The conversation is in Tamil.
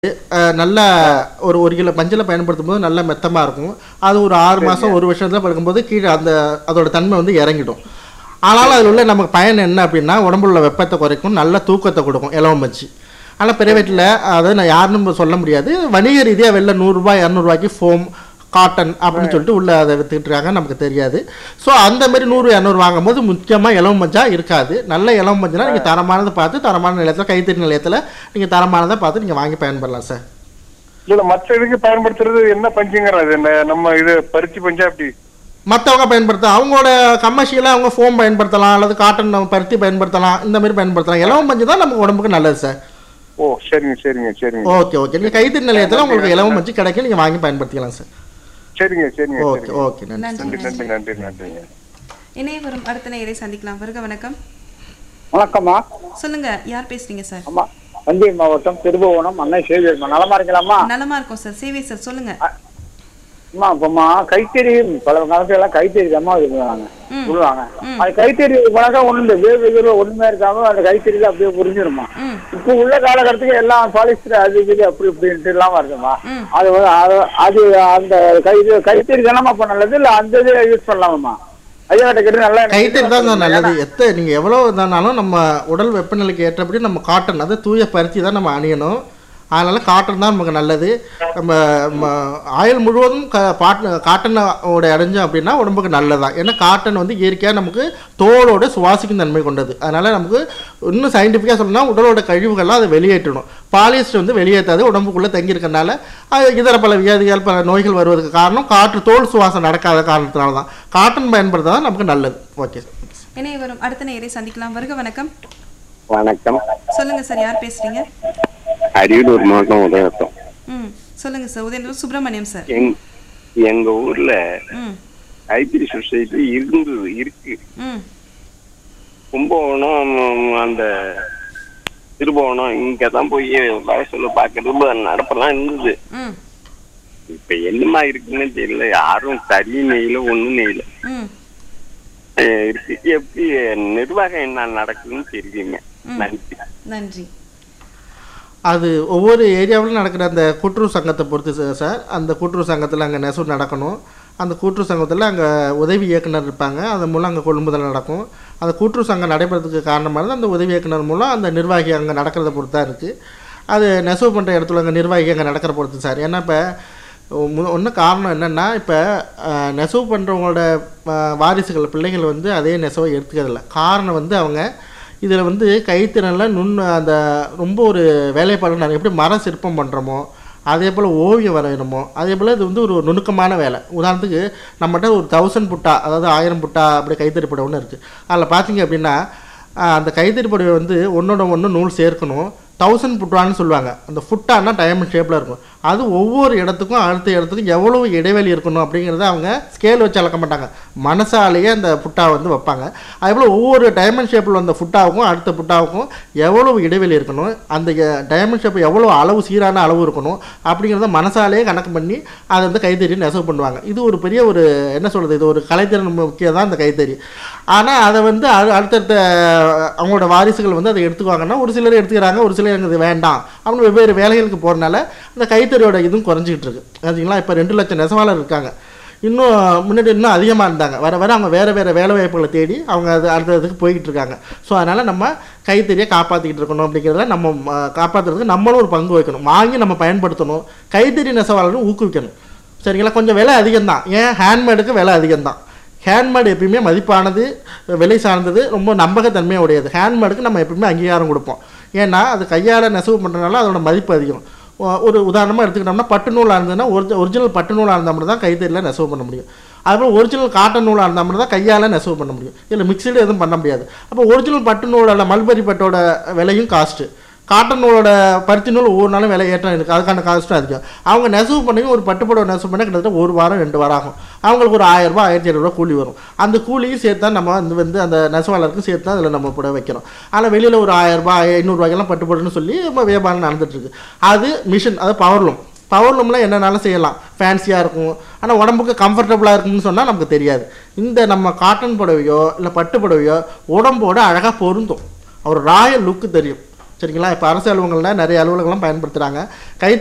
அஹ், நல்லா ஒரு ஒரு கிலோ மஞ்சளை பயன்படுத்தும் போது நல்லா மெத்தமாக இருக்கும் அது ஒரு ஆறு மாதம் ஒரு வருஷத்தில் படுக்கும்போது கீழே அந்த அதோட தன்மை வந்து இறங்கிடும் ஆனாலும் அதில் உள்ள நமக்கு பயன் என்ன அப்படின்னா உடம்புல உள்ள வெப்பத்தை குறைக்கும் நல்ல தூக்கத்தை கொடுக்கும் இலவம் வச்சு ஆனால் பிரைவேட்டில் அதை நான் யாருன்னு சொல்ல முடியாது வணிக ரீதியாக வெளில நூறுரூபா இரநூறுவாய்க்கு ஃபோம் காட்டன் அப்படின்னு சொல்லிட்டு உள்ள அதை வித்துக்கிட்டு இருக்காங்க நமக்கு தெரியாது ஸோ அந்த மாதிரி நூறு இரநூறு வாங்கும் போது முக்கியமாக இளம் மஞ்சா இருக்காது நல்ல இளம் மஞ்சனா நீங்கள் தரமானதை பார்த்து தரமான நிலையத்தில் கைத்தறி நிலையத்தில் நீங்கள் தரமானதை பார்த்து நீங்கள் வாங்கி பயன்படலாம் சார் இல்ல மற்ற இதுக்கு பயன்படுத்துறது என்ன பஞ்சுங்கிறது என்ன நம்ம இது பருத்தி பஞ்சா அப்படி மற்றவங்க பயன்படுத்த அவங்களோட கமர்ஷியலாக அவங்க ஃபோம் பயன்படுத்தலாம் அல்லது காட்டன் நம்ம பருத்தி பயன்படுத்தலாம் இந்த மாதிரி பயன்படுத்தலாம் இலவம் மஞ்சள் தான் நமக்கு உடம்புக்கு நல்லது சார் ஓ சரிங்க சரிங்க சரிங்க ஓகே ஓகே நீங்கள் கைத்தறி நிலையத்தில் உங்களுக்கு இலவம் மஞ்சள் கிடைக்கும் நீங்கள் வாங்கி பயன்படுத்திக்கலாம் சார் சரிங்க சரிங்க ஓகே சரிங்க ஓகே நன்றி நன்றி நன்றி நன்றி நன்றிங்க இணைய வரும் அடுத்த நேயரை சந்திக்கலாம் வருக வணக்கம் வணக்கம்மா சொல்லுங்க யார் பேசுறீங்க சார் ஆமா தஞ்சை மாவட்டம் திருபுவனம் அன்னை சேவியர்மா நலமா இருக்கலாமா நலமா இருக்கும் சார் சேவை சார் சொல்லுங்க அம்மா இப்பம்மா கைத்தறி பல காலத்துல எல்லாம் கைத்தறி தாம்மா இருக்கிறாங்க ம். சொல்லுவாங்க ம். அது கைத்தறி பழக்கம் ஒண்ணு இந்த வேறு வேறு ஒண்ணுமே இருக்காம அந்த கைத்தறியில அப்படியே புரிஞ்சிருமா ம் இப்போ உள்ள காலகட்டத்துக்கு எல்லாம் பாலிஸ்டர் அது இது அப்படி இப்படின்ட்டு எல்லாம் வருதுமா ம். அது வந்து அது- அது அந்த கை இது கைத்தறி தானம்மா இப்ப நல்லது இல்ல அந்த இது யூஸ் பண்ணலாமா ஐயா கிட்ட கேட்டு நல்லா எனக்கு கைத்தறி தான் சார் நல்லது எத்த நீங்கள் எவ்வளோ இதானாலும் நம்ம உடல் வெப்பநிலைக்கு ஏற்றபடி நம்ம காட்டன் அது தூய பருத்தி தான் நம்ம அணியணும் அதனால் காட்டன் தான் நமக்கு நல்லது நம்ம நம்ம ஆயுள் முழுவதும் க பாட் காட்டனோட அடைஞ்சோம் அப்படின்னா உடம்புக்கு நல்லதான் ஏன்னா காட்டன் வந்து இயற்கையாக நமக்கு தோலோட சுவாசிக்கும் தன்மை கொண்டது அதனால் நமக்கு இன்னும் சயின்டிஃபிக்காக சொல்லணும்னா உடலோட கழிவுகள்லாம் அதை வெளியேற்றணும் பாலிஸ்டர் வந்து வெளியேற்றாது உடம்புக்குள்ளே தங்கி இருக்கறனால அது இதர பல வியாதிகள் பல நோய்கள் வருவதற்கு காரணம் காற்று தோல் சுவாசம் நடக்காத காரணத்தினால தான் காட்டன் பயன்படுத்துறது தான் நமக்கு நல்லது ஓகே இணைய வரும் அடுத்த நேயரை சந்திக்கலாம் வருக வணக்கம் வணக்கம் சொல்லுங்க சார் யார் பேசுறீங்க அரியலூர் மாவட்டம் உதயத்தம் ம் சொல்லுங்க சார் உதயநூர் சுப்பிரமணியம் சார் எங் எங்க ஊர்ல ம் ஐபிரி சொசைட்டி இருந்தது இருக்கு ம் கும்பகோணம் ம், அந்த திருபுவனம் இங்க தான் போய் வயசுல பாக்குறது நடப்பெல்லாம் இருந்தது ம் இப்ப என்னமா இருக்குன்னு தெரியல யாரும் தறி நெய்ல ஒண்ணும் நெய்ல ம் அஹ் இருக்கு எப்படி நிர்வாகம் என்ன நடக்குதுன்னு தெரியுங்க ம். நன்றி நன்றி அது ஒவ்வொரு ஏரியாவிலும் நடக்கிற அந்த கூட்டுறவு சங்கத்தை பொறுத்து சா- சார் அந்த கூட்டுறவு சங்கத்தில் அங்கே நெசவு நடக்கணும் அந்த கூட்டுறவு சங்கத்தில் அங்கே உதவி இயக்குனர் இருப்பாங்க அதன் மூலம் அங்கே கொள்முதல் நடக்கும் அந்த கூட்டுறவு சங்கம் நடைபெறதுக்கு காரணமானது அந்த உதவி இயக்குனர் மூலம் அந்த நிர்வாகி அங்கே நடக்கிறத பொறுத்து தான் இருக்குது அது நெசவு பண்ணுற இடத்துல அங்கே நிர்வாகி அங்கே நடக்கிற பொறுத்து சார் ஏன்னா இப்போ ஒன்று காரணம் என்னென்னா இப்போ நெசவு பண்ணுறவங்களோட வாரிசுகள் பிள்ளைகள் வந்து அதே நெசவை எடுத்துக்கிறதில்ல காரணம் வந்து அவங்க இதில் வந்து கைத்திறனில் நுண் அந்த ரொம்ப ஒரு வேலைப்பாடு நான் எப்படி மர சிற்பம் பண்ணுறோமோ அதே போல் ஓவியம் வரையணுமோ அதே போல் இது வந்து ஒரு நுணுக்கமான வேலை உதாரணத்துக்கு நம்மகிட்ட ஒரு தௌசண்ட் புட்டா அதாவது ஆயிரம் புட்டா அப்படி கைத்தறி புடவை ஒன்று இருக்குது அதில் பார்த்தீங்க அப்படின்னா ஆஹ், அந்த கைத்தறி புடவை வந்து ஒன்றோட ஒன்று நூல் சேர்க்கணும் தௌசண்ட் புட்டான்னு சொல்லுவாங்க அந்த ஃபுட்டானா டைமண்ட் ஷேப்பில் இருக்கும் அது ஒவ்வொரு இடத்துக்கும் அடுத்த இடத்துக்கும் எவ்வளவு இடைவெளி இருக்கணும் அப்படிங்கிறத அவங்க ஸ்கேல் வச்சு அளக்க மாட்டாங்க மனசாலேயே அந்த புட்டா வந்து வைப்பாங்க அதேபோல் ஒவ்வொரு டைமண்ட் ஷேப்பில் வந்த ஃபுட்டாவுக்கும் அடுத்த புட்டாவுக்கும் எவ்வளவு இடைவெளி இருக்கணும் அந்த டைமண்ட் ஷேப் எவ்வளோ அளவு சீரான அளவு இருக்கணும் அப்படிங்கிறத மனசாலேயே கணக்கு பண்ணி அதை வந்து கைத்தறி நெசவு பண்ணுவாங்க இது ஒரு பெரிய ஒரு என்ன சொல்கிறது இது ஒரு கலைத்திறன் முக்கியம் தான் இந்த கைத்தறி ஆனால் அதை வந்து அடு- அடுத்தடுத்த அவங்களோட வாரிசுகள் வந்து அதை எடுத்துக்குவாங்கன்னா ஒரு சிலர் எடுத்துக்கிறாங்க ஒரு சிலர் எனக்கு இது வேண்டாம் அப்படின்னு வெவ்வேறு வேலைகளுக்கு போகிறனால அந்த கைத்தறியோட இதுவும் குறைஞ்சிக்கிட்டு இருக்கு பார்த்தீங்களா இப்போ ரெண்டு லட்சம் நெசவாளர் இருக்காங்க இன்னும் முன்னாடி இன்னும் அதிகமாக இருந்தாங்க வர வர அவங்க வேறு வேறு வேலை வாய்ப்புகளை தேடி அவங்க அது அடுத்த இதுக்கு போய்கிட்டு இருக்காங்க ஸோ அதனால் நம்ம கைத்தறியை காப்பாற்றிக்கிட்டு இருக்கணும் அப்படிங்கிறத நம்ம ம, காப்பாற்றுறதுக்கு நம்மளும் ஒரு பங்கு வைக்கணும் வாங்கி நம்ம பயன்படுத்தணும் கைத்தறி நெசவாளரும் ஊக்குவிக்கணும் சரிங்களா கொஞ்சம் விலை அதிகம்தான் ஏன் ஹேண்ட்மேடுக்கு விலை அதிகம்தான் ஹேண்ட்மேடு எப்பயுமே மதிப்பானது விலை சார்ந்தது ரொம்ப நம்பகத்தன்மையாக உடையது ஹேண்ட்மேடுக்கு நம்ம எப்பயுமே அங்கீகாரம் கொடுப்போம் ஏன்னா அது கையால் நெசவு பண்ணுறதுனால அதோட மதிப்பு அதிகம் ஒ- ஒரு உதாரணமாக எடுத்துக்கிட்டோம்னா பட்டு நூலாக இருந்ததுன்னா ஒரிஜி ஒரிஜினல் பட்டு நூலாக இருந்தால் மட்டும் தான் கைத்தறியில் நெசவு பண்ண முடியும் அதுபோல் ஒரிஜினல் காட்டன் நூலாக இருந்தால் மட்டும் தான் கையால் நெசவு பண்ண முடியும் இதில் மிக்சடு எதுவும் பண்ண முடியாது அப்போ ஒரிஜினல் பட்டு நூலோட மல்பரி பட்டோட விலையும் காஸ்ட்டு காட்டன் நூலோட பருத்தி நூல் ஒவ்வொரு நாளும் விலை ஏற்றம் இருக்குது அதுக்கான காஸ்ட்டும் அதிகம் அவங்க நெசவு பண்ணி ஒரு பட்டுப்புடவை நெசவு பண்ண கிட்டத்தட்ட ஒரு வாரம் ரெண்டு வாரம் ஆகும் அவங்களுக்கு ஒரு ஆயிரம் ரூபாய் ஆயிரத்தி ஐநூறுரூவா கூலி வரும் அந்த கூலியும் சேர்த்து தான் நம்ம வந்து வந்து அந்த நெசவாளருக்கும் சேர்த்து தான் அதில் நம்ம புடவை வைக்கிறோம் ஆனால் வெளியில் ஒரு ஆயிரம் ரூபாய் ஐநூறுரூவாய்க்கெல்லாம் பட்டுப்புடன்னு சொல்லி நம்ம வியாபாரம் நடந்துட்டுருக்கு அது மிஷின் அது பவர்லூம் பவர்லூமில் என்னனாலும் செய்யலாம் ஃபேன்சியாக இருக்கும் ஆனால் உடம்புக்கு கம்ஃபர்டபுளாக இருக்கும்னு சொன்னால் நமக்கு தெரியாது இந்த நம்ம காட்டன் புடவையோ இல்லை பட்டு புடவையோ உடம்போட அழகாக பொருந்தும் ஒரு ராயல் லுக்கு தெரியும் சரிங்களா இப்போ அரசு அலுவலகங்கள்ல நிறைய அலுவலகம்லாம் பயன்படுத்துகிறாங்க கை